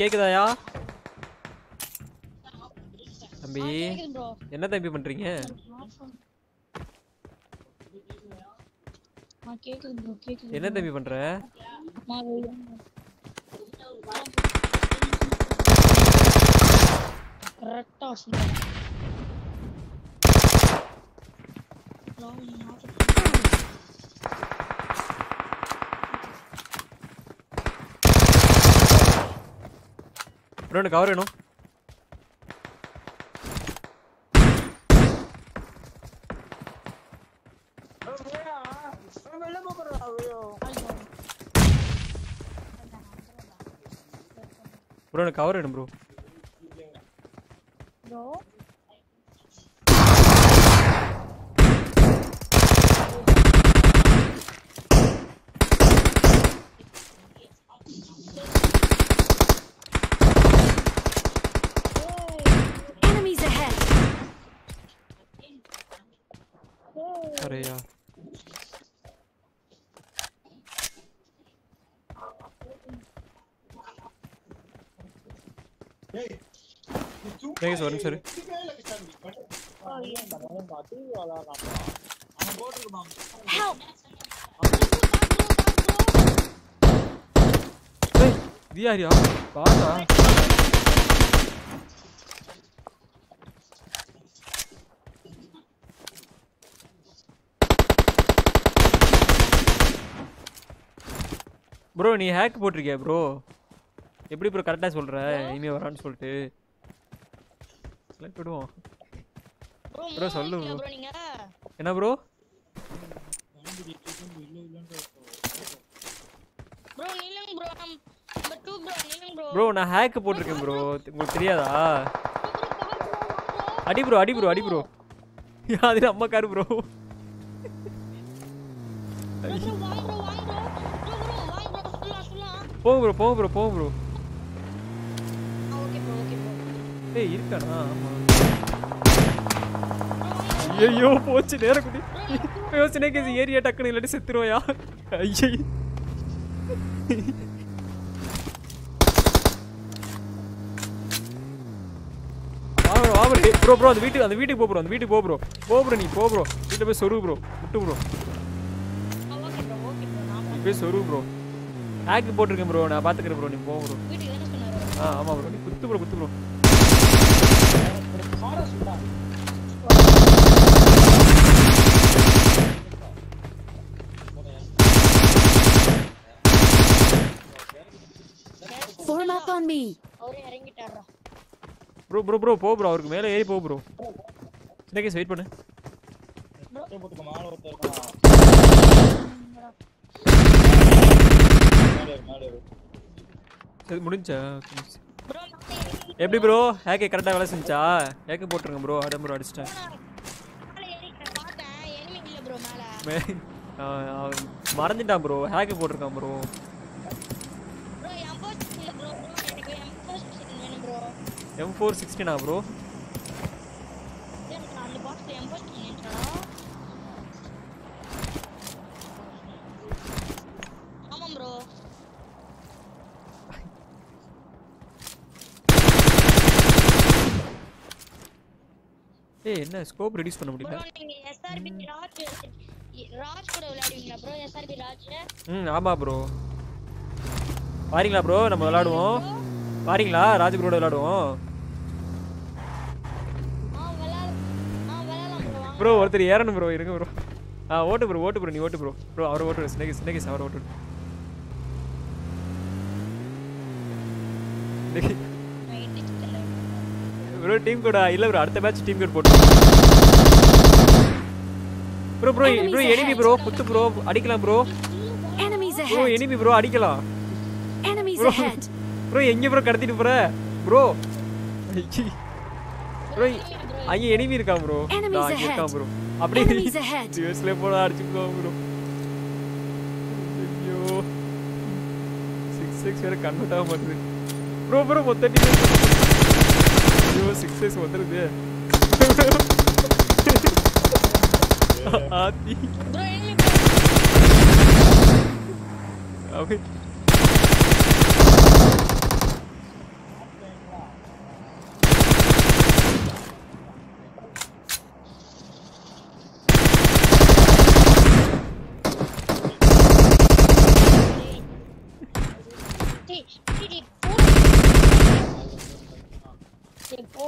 கேக்குதாயா தம்பி கேக்குது ப்ரோ என்ன தம்பி பண்றீங்க ஆ கேக்குது ப்ரோ கேக்குது என்ன தம்பி பண்ற ஆ, வெளிய. கரெக்டா சொன்னேன் ப்ரோ, நீங்க ஆஃப் ப்ரோ எனக்கு கவர் வேணும் ப்ரோ எனக்கு கவர் வேணும் ப்ரோ ப்ரோ Enemies ahead! அரேயா தேங்க்ஸ் ஒரு நிமிஷம் இரு. Help! ஏய் இது யாரியா பாட்டா ப்ரோ நீ ஹேக் போட்டிருக்கியா ப்ரோ எப்படி ப்ரோ கரெக்டாக சொல்ற இனிமே வரான்னு சொல்லிட்டு select விடுவோம் ப்ரோ Bro, சொல்லு bro. ப்ரோ நீங்க என்ன ப்ரோ ப்ரோ நீலங் ப்ரோ நம்பர் 2 ப்ரோ நீலங் ப்ரோ ப்ரோ நான் ஹேக் போட்டிருக்கேன் ப்ரோ உங்களுக்கு தெரியாதா அடி ப்ரோ அடி ப்ரோ அடி ப்ரோ அது நம்ம காரு ப்ரோ ப்ரோ வாங்க ப்ரோ வாங்க ப்ரோ ப்ரோ ப்ரோ வாங்க ப்ரோ சொல்லலாம் சொல்லலாம் போங்க ப்ரோ போங்க ப்ரோ போங்க bro okay bro okay bro ஏய் இருக்கானா ஆமா ஐயோ போச்சு நேரம் குடி யோசனை கேஸ் ஏரியா டக்குனு இல்லாட்டி செத்துருவோயா ஐயோ வா ப்ரோ வா ப்ரோ ப்ரோ ப்ரோ அந்த வீட்டுக்கு அந்த வீட்டுக்கு போ ப்ரோ அந்த வீட்டுக்கு போ ப்ரோ போ ப்ரோ நீ போ ப்ரோ வீட்டில் போய் சொரு ப்ரோ விட்டு bro okay bro okay bro நான் நீ போய் சொரு ப்ரோ ஹேக் போட்டிருக்கேன் ப்ரோ நான் பார்த்துக்கிறேன் ப்ரோ நீ போ ப்ரோ வீட்டுக்கு என்ன சொன்னாரு ஆ ஆமாம் ப்ரோ நீ குத்து ப்ரோ குத்து bro Form up on me! அவரே இறங்கிட்டாரா ப்ரோ ப்ரோ ப்ரோ போ ப்ரோ அவருக்கு மேலே ஏறி போ ப்ரோ சின்ன கேஸ் வெயிட் பண்ணு சரி முடிஞ்சா Okay, முடிஞ்சுச்சு. ப்ரோ நான் எப்படி ப்ரோ ஹேக்கே கரெக்டாக வேலை செஞ்சா ஹேக்கு போட்டுருங்க ப்ரோ அட ப்ரோ அடிச்சிட்டேன் மேல ஏறி பார்த்தேன் எனிமி இல்ல ப்ரோ மேல மே- ஆ, அவன் மறந்துட்டான் ப்ரோ ஹேக்கு போட்டிருக்கான் ப்ரோ ப்ரோ எம் ஃபோர் இல்ல ப்ரோ ப்ரோ எனக்கு எம் ஃபோர் வேணும் ப்ரோ எம் ஃபோர் சிக்ஸ்டினா ப்ரோ எனக்கு அந்த பாக்ஸ்ல எம் ஃபோர் வேணும்டா ஆமாம் ப்ரோ ஏய் என்ன ஸ்கோப் ரெடியூஸ் பண்ண ப்ரோ முடியல நீங்க எஸ்ஆர்பி ராஜ் ராஜ் கூட விளையாடுவீங்களா ப்ரோ எஸ்ஆர்பி ராஜ் ம் ஆமாம் ப்ரோ வாரீங்களா ப்ரோ நம்ம விளாடுவோம் வாரீங்களா ராஜகுரோட விளாடுவோம் ஆ விளையாட ஆ விளையாடலாம் ப்ரோ வாங்க ப்ரோ ஒருத்தர் ஏறணும் ப்ரோ இருங்க ப்ரோ ஆ ஓட்டு ப்ரோ ஓட்டு ப்ரோ நீ ஓட்டு ப்ரோ ப்ரோ அவர் ஓட்டு சின்னகேஸ் சின்னகேஸ் அவர் ஓட்டு நான் இடிச்சிட்டல ப்ரோ டீம் கோடா இல்ல ப்ரோ அடுத்த மேட்ச் டீம் கோட் போட்டு bro bro Enemies bro enemy ahead. Bro குத்து ப்ரோ அடிக்கலாம் bro Enemies bro ahead! Enemy bro அடிக்கலாம் Enemies Bro. ahead! ப்ரோ எங்க ப்ரோ கடத்திட்டு போற ப்ரோ ப்ரோ அங்க எனிமி இருக்கான் ப்ரோ Enemies அங்க ahead. இருக்கான் ப்ரோ அப்படியே Enemies ahead! யூஎஸ்ல போட அடிச்சுக்கோ ப்ரோ ஐயோ சிக்ஸ் சிக்ஸ் வேற கன்வெர்ட் ஆக மாட்டுது ப்ரோ ப்ரோ மொத்த டீம் ஐயோ சிக்ஸ் சிக்ஸ் வந்துருது ஆத்தி ப்ரோ எனிமி அவன்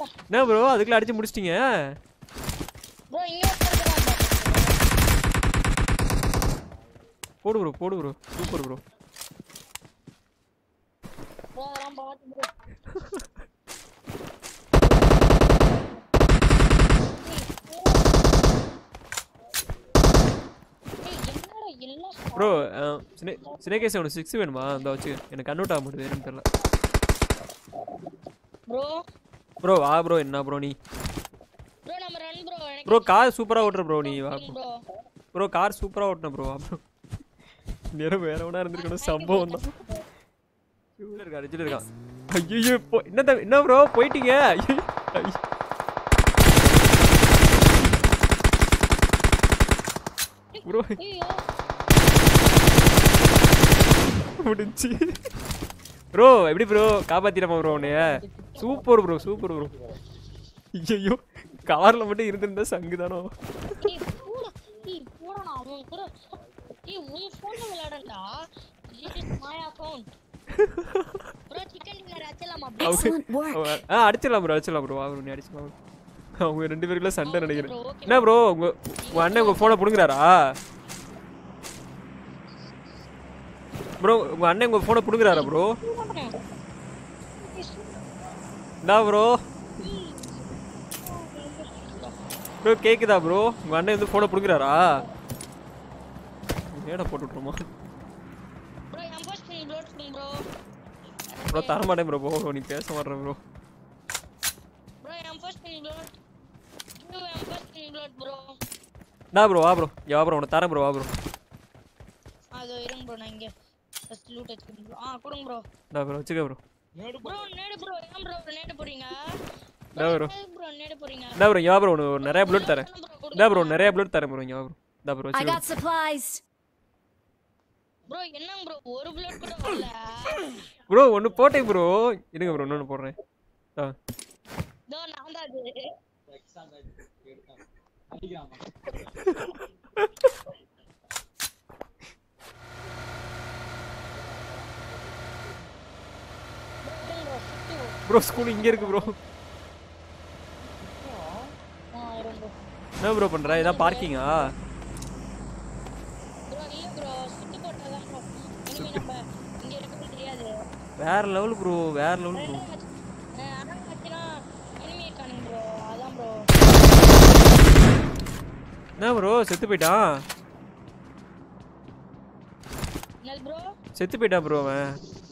என்ன ப்ரோ அதுக்குள்ள அடிச்சு முடிச்சிட்டீங்க ப்ரோ இங்க ஒருத்தர் இருக்கான் போடு ப்ரோ போடு ப்ரோ சூப்பர் ப்ரோ ப்ரோ அதெல்லாம் பார்த்து ப்ரோ என்னடா எல்லாம் ப்ரோ சினே சினேகேஸ் உனக்கு சிக்ஸ் வேணுமா இந்த வச்சு எனக்கு கன்வெர்ட் ஆக மாட்டேது என்னன்னு தெரியல ப்ரோ ப்ரோ வா ப்ரோ என்ன ப்ரோ நீ ப்ரோ நம்ம ரன் ப்ரோ எனக்கு ப்ரோ கார் சூப்பராக ஓட்டுற ப்ரோ நீ வா ப்ரோ ப்ரோ கார் சூப்பராக ஓட்டின ப்ரோ ப்ரோ நேரம் வேற ஒன்றா இருந்திருக்கணும் சம்பவம் தான் இவ்வளோ இருக்கா அடிச்சுட்டு இருக்கான் ஐயோ போ என்ன தம்பி- என்ன ப்ரோ போயிட்டீங்க ஐயோ, ஐயோ. ப்ரோ ஐயோ முடிஞ்சு ப்ரோ எப்படி ப்ரோ காப்பாத்திரமா ப்ரோ உன்னைய சூப்பர் ப்ரோ சூப்பர் ப்ரோ ஐயோ கார்ல மட்டும் இருந்திருந்தா சங்கு தானோ ஏய் போடா ஏய் போடா நான் அவன் கூட ஏய் உன் ஃபோன்ல விளையாடண்டா this is my account bro chicken dinner அச்சலாமா ப்ரோ Excellent work. ஆ அடிச்சிடலாம் ப்ரோ அடிச்சிடலாம் ப்ரோ அவர் நீ அடிச்சிடலாம் bro. அவங்க ரெண்டு பேருக்குள்ள சண்டை Okay நினைக்கிறேன் bro, okay என்ன ப்ரோ உங்க உங்க அண்ணன் உங்க போனை புடுங்குறாரா ப்ரோ உங்க அண்ணன் உங்க போனை புடுங்குறாரா ப்ரோ என்ன ப்ரோ ப்ரோ கேக்குதா ப்ரோ உங்க அண்ணன் வந்து போனை புடுங்குறாரா ஏடா போட்டு விட்ருமா ப்ரோ எம்போஸ் பண்ணி ப்ளோட் பண்ணு ப்ரோ ப்ரோ தர மாட்டேன் ப்ரோ போ நீ பேச மாட்டேன் ப்ரோ ப்ரோ எம்போஸ் பண்ணி ப்ளோட் ப்ரோ எம்போஸ் பண்ணி ப்ளோட் ப்ரோ என்ன ப்ரோ வா ப்ரோ யா ப்ரோ உனக்கு தரேன் ப்ரோ வா ப்ரோ அதோ இருங்க ப்ரோ நான் இங்க ஃபர்ஸ்ட் லூட் எடுத்துக்கிறேன் ப்ரோ ஆ கொடுங்க ப்ரோ என்ன ப்ரோ வச்சுக்க ப்ரோ ப்ரோ நேடு ப்ரோ ஏன் ப்ரோ நேடு போறீங்க என்ன ப்ரோ ப்ரோ நேடு போறீங்க என்ன ப்ரோ யா ப்ரோ உனக்கு ஒரு நிறைய ப்ளூட் தரேன் என்ன ப்ரோ நிறைய ப்ளூட் தரேன் ப்ரோ இங்க வா ப்ரோ இந்த ப்ரோ I வச்சுக்க got supplies. ப்ரோ என்னங்க ப்ரோ ஒரு ப்ளோட் கூட வரல ப்ரோ ஒன்று போட்டேன் ப்ரோ இருங்க ப்ரோ இன்னொன்று போடுறேன் ஆ இதோ நான் தான் அது ப்ரோ சுத்தி ப்ரோ ஸ்கூல் இங்கே இருக்கு ப்ரோ ஆ இருங்க என்ன ப்ரோ பண்ணுற இதான் பார்க்கிங்கா ப்ரோ இல்ல ப்ரோ சுத்தி போட்டாதான் ப்ரோ இனிமே நம்ம இங்க இருக்கவே தெரியாது வேற லெவல் ப்ரோ வேற லெவல் ப்ரோ ரெண்டாம் match அஹ் அதான் ஆச்சுன்னா இனிமே இருக்கானுங்க ப்ரோ அதான் ப்ரோ என்ன ப்ரோ செத்து போயிட்டான் என்னது ப்ரோ செத்து போயிட்டான் ப்ரோ அவன்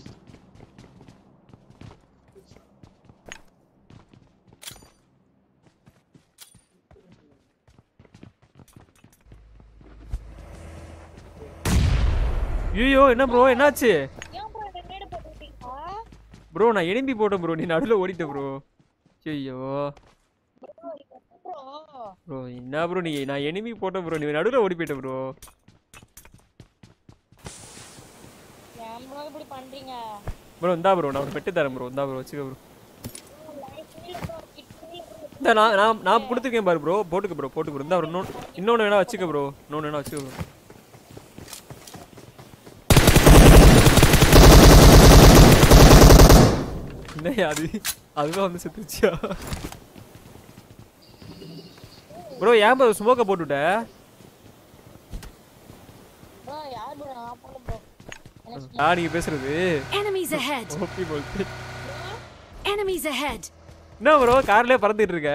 ஐயோ என்ன ப்ரோ என்னாச்சு ஏன் ப்ரோ இந்த மேடு போட்டுருக்கீங்க ப்ரோ நான் எலும்பி போட்டேன் ப்ரோ நீ நடுவில் ஓடிட்ட ப்ரோ ஐயோ ப்ரோ ப்ரோ என்ன ப்ரோ நீ நான் எனிமி போட்டேன் ப்ரோ நீ நடுவில் ஓடி போயிட்ட ப்ரோ ஏன் ப்ரோ இப்படி பண்றீங்க ப்ரோ இந்தா ப்ரோ நான் ஒரு பெட்டு தரேன் ப்ரோ இந்தா ப்ரோ வச்சுக்க ப்ரோ இல்ல ப்ரோ இல்ல ப்ரோ இந்த நான் நான் நான் கொடுத்துருக்கேன் பாரு ப்ரோ போட்டுக்க ப்ரோ போட்டுக்க ப்ரோ இந்தா ப்ரோ இன்னொன்று இன்னொன்று வேணா வச்சுக்க ப்ரோ இன்னொன்று வேணா வச்சுக்க ப்ரோ என்னய்யா அது அதுதான் வந்து செத்துச்சியா ப்ரோ ஏன் ப்ரோ ஸ்மோக்கை போட்டுவிட்ட ப்ரோ யார் ப்ரோ நான் போல ப்ரோ எனக்கு நான் நீங்கள் பேசுறது Enemies ahead. ஓகே போல்ட்டு Enemies ahead. என்ன ப்ரோ கார்லயே பறந்துட்டு இருக்க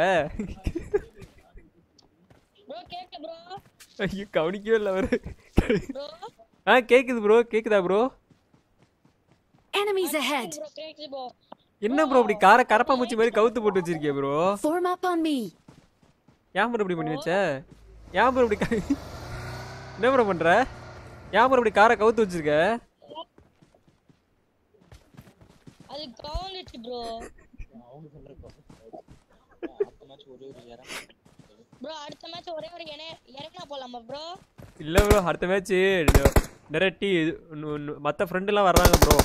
ப்ரோ கேக்க ப்ரோ ஐயோ கவனிக்கவே இல்லை அவரு ப்ரோ ஆ கேக்குது ப்ரோ கேக்குதா ப்ரோ Enemies ahead. ப்ரோ கேக்குது ப்ரோ என்ன ப்ரோ இப்படி காரை கரப்பாம்பூச்சி மாதிரி கவுத்து போட்டு வச்சிருக்கிய bro Form up on me. ஏன் ப்ரோ இப்படி பண்ணி வச்ச ஏன் ப்ரோ இப்படி க- என்ன ப்ரோ பண்ற ஏன் ப்ரோ இப்படி காரை கவுத்து வச்சிருக்க அது கவுந்துச்சு ப்ரோ ப்ரோ அடுத்த மேட்ச் ஒரே ஒரு இணை இறக்குனா போலாமா ப்ரோ இல்ல ப்ரோ அடுத்த மேட்ச் நிறைய டீ மற்ற ஃப்ரெண்டுலாம் வர்றாங்க ப்ரோ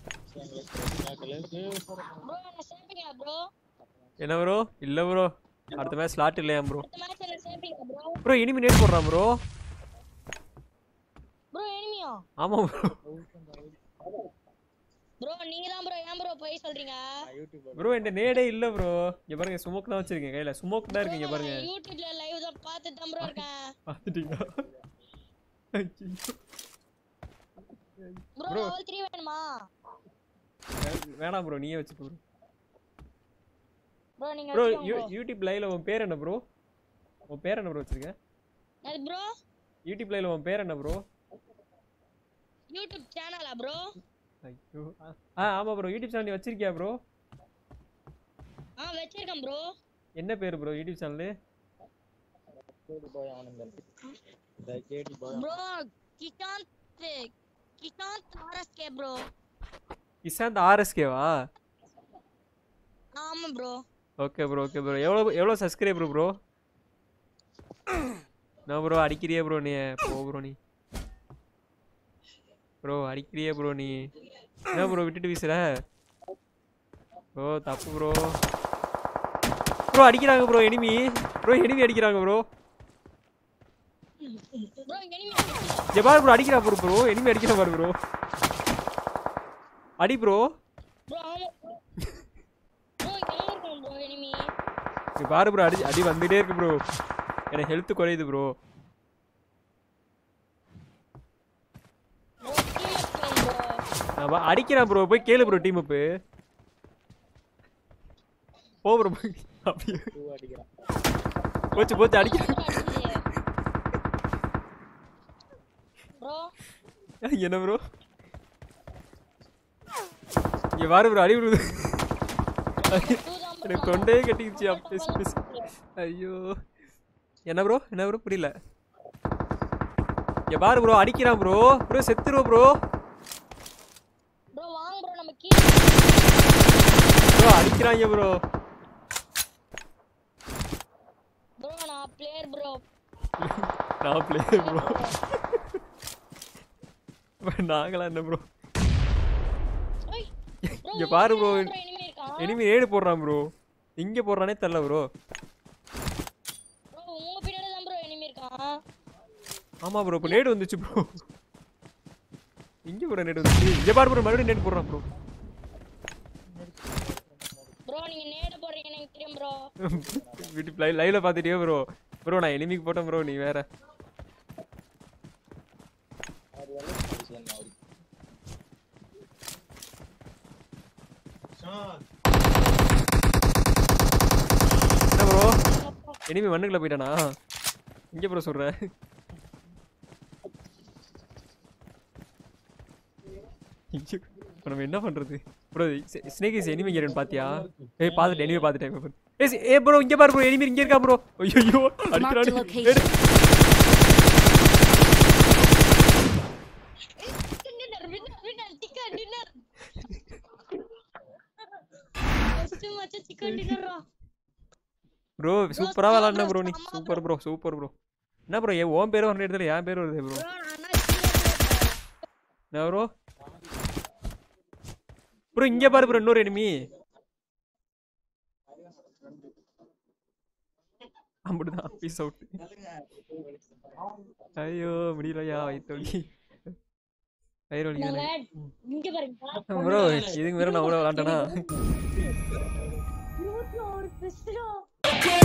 ப்ரோ என்ன சேர்ப்பீங்களா ப்ரோ என்ன ப்ரோ இல்ல ப்ரோ அடுத்த மேட்ச் ஸ்லாட் இல்லையா ப்ரோ அடுத்த மேட்ச் என்ன சேர்ப்பீங்க ப்ரோ ப்ரோ இனிமே நேட் போடுறான் ப்ரோ ப்ரோ எனிமியா ஆமா ப்ரோ ப்ரோ நீங்க தான் ப்ரோ ஏன் ப்ரோ போய் சொல்றீங்க ப்ரோ என்கிட்ட நேடே இல்ல ப்ரோ இங்க பாருங்க ஸ்மோக் தான் வச்சிருக்கேன் கையில ஸ்மோக் தான் இருக்கு இங்க Bro, பாருங்க நான் யூடியூப்ல லைவ் தான் பார்த்துட்டு தான் ப்ரோ இருக்கேன் பாத்துட்டீங்களா ஐயோ. Bro Bro. லெவல் 3 வேணுமா வே- வேணாம் ப்ரோ நீயே வச்சுக்கோ ப்ரோ ப்ரோ நீங்க ப்ரோ வச்சுக்கோங்க யூடியூப் லைவ்ல உன் பேர் என்ன ப்ரோ உன் பேர் என்ன ப்ரோ வச்சிருக்க அது ப்ரோ யூடியூப் லைவ்ல உன் பேர் என்ன ப்ரோ யூடியூப் சேனலா ப்ரோ ஐயோ ஆ- ஆ ஆமா ப்ரோ யூடியூப் சேனல் நீ வச்சிருக்கியா ப்ரோ ஆ வச்சிருக்கேன் ப்ரோ என்ன பேர் bro YouTube channel bro Kishanth Kishanth RSK bro Isanth ஆர்எஸ்கேவா ஆமா bro okay bro okay bro எவ்வளோ எவ்வளோ சப்ஸ்கிரைபர் ப்ரோ நான் ப்ரோ அடிக்கிறியே ப்ரோ நீ போ ப்ரோ நீ ப்ரோ அடிக்கிறியே ப்ரோ நீ என்ன ப்ரோ விட்டுட்டு வீசுற ப்ரோ தப்பு ப்ரோ ப்ரோ அடிக்கிறாங்க ப்ரோ எனிமி ப்ரோ எனிமி அடிக்கிறாங்க ப்ரோ ப்ரோ எனிமி இங்க பாரு ப்ரோ அடிக்கிறா ப்ரோ ப்ரோ எனிமி அடிக்கிற பாரு ப்ரோ அடி ப்ரோ ப்ரோ ஆமா ப்ரோ எங்க இருக்கான் ப்ரோ எனிமி இங்க பாரு ப்ரோ அடி அடி வந்துட்டே இருக்கு ப்ரோ எனக்கு ஹெல்த் குறையுது ப்ரோ ப்ரோ டீம் இருக்கான் ப்ரோ நான் பா- அடிக்கிறான் ப்ரோ போய் கேளு ப்ரோ டீம் அப்பு போ ப்ரோ அப்படியே போச்சு போச்சு அடிக்கிறேன் ப்ரோ என்ன ப்ரோ இங்க பாரு ப்ரோ அடி விடுது எனக்கு தொண்டையே கட்டிக்கிச்சு அப்ப பேசி பேசி ஐயோ என்ன ப்ரோ என்ன ப்ரோ புரியல இங்க பாரு ப்ரோ அடிக்கிறான் ப்ரோ ப்ரோ செத்துருவோம் ப்ரோ ப்ரோ வாங்க ப்ரோ நம்ம கீழ ப்ரோ அடிக்கிறாங்க ப்ரோ ப்ரோ நான் பிளேயர் ப்ரோ நான் பிளே ப்ரோ நாங்களா என்ன ப்ரோ ஓய் இங்க பாரு ப்ரோ எனிமி இருக்கான் எனிமி ஏடு போடுறான் ப்ரோ இங்க போடுறானே தெரியல ப்ரோ ப்ரோ உங்க பின்னாடி தான் ப்ரோ எனிமி இருக்கான் ஆமா ப்ரோ இப்போ நேடு வந்துச்சு ப்ரோ இங்க ப்ரோ நேடு வந்துச்சு இங்க பாரு ப்ரோ மறுபடியும் நேடு போடுறான் ப்ரோ ப்ரோ நீங்க நேட போடுறீங்கன்னு எனக்கு தெரியும் ப்ரோ வீட்டு லைவ் லைவ்ல பாத்துட்டியோ ப்ரோ ப்ரோ நான் எனிமிக்கு போட்டேன் ப்ரோ நீ வேற என்ன ப்ரோ எனிமி மண்ணுக்குள்ள போயிட்டானா இங்க ப்ரோ சொல்ற ஐயோ, இப்ப நம்ம என்ன பண்றது ப்ரோ ஸ்னேக் இஸ் எனிமி இங்க பாத்தியா ஏய் பாத்துட்டேன் எனிமி பாத்துட்டேன் இப்ப பாரு. ஏய் சி- ஏய் ப்ரோ இங்க பாரு ப்ரோ எனிமி இங்க இருக்கா ப்ரோ ஐயோ அடிக்கிறானே location. ஏடு. Dinner winner winner chicken dinner first மச்ச சிக்கன் டின்னர் ப்ரோ சூப்பரா bro, விளாட்ன ப்ரோ நீ ஆமா சூப்பர் ப்ரோ சூப்பர் ப்ரோ என்ன ப்ரோ ஏன் உன் பேர் வரணும் இடத்துல என் பேர் வருது ப்ரோ ப்ரோ நான் என்ன ப்ரோ ப்ரோ இங்க பாரு ப்ரோ இன்னொரு எனிமி அப்படிதான் பீஸ் அவுட் ஐயோ முடியலையா வயிற்று வயிறு வலி நல்லா இங்க பாருங்க ப்ரோ இதுக்கு மேல நான் அவ்வளோ விளாண்டனா இருபத்தி ஒரு பிஸ்ரோ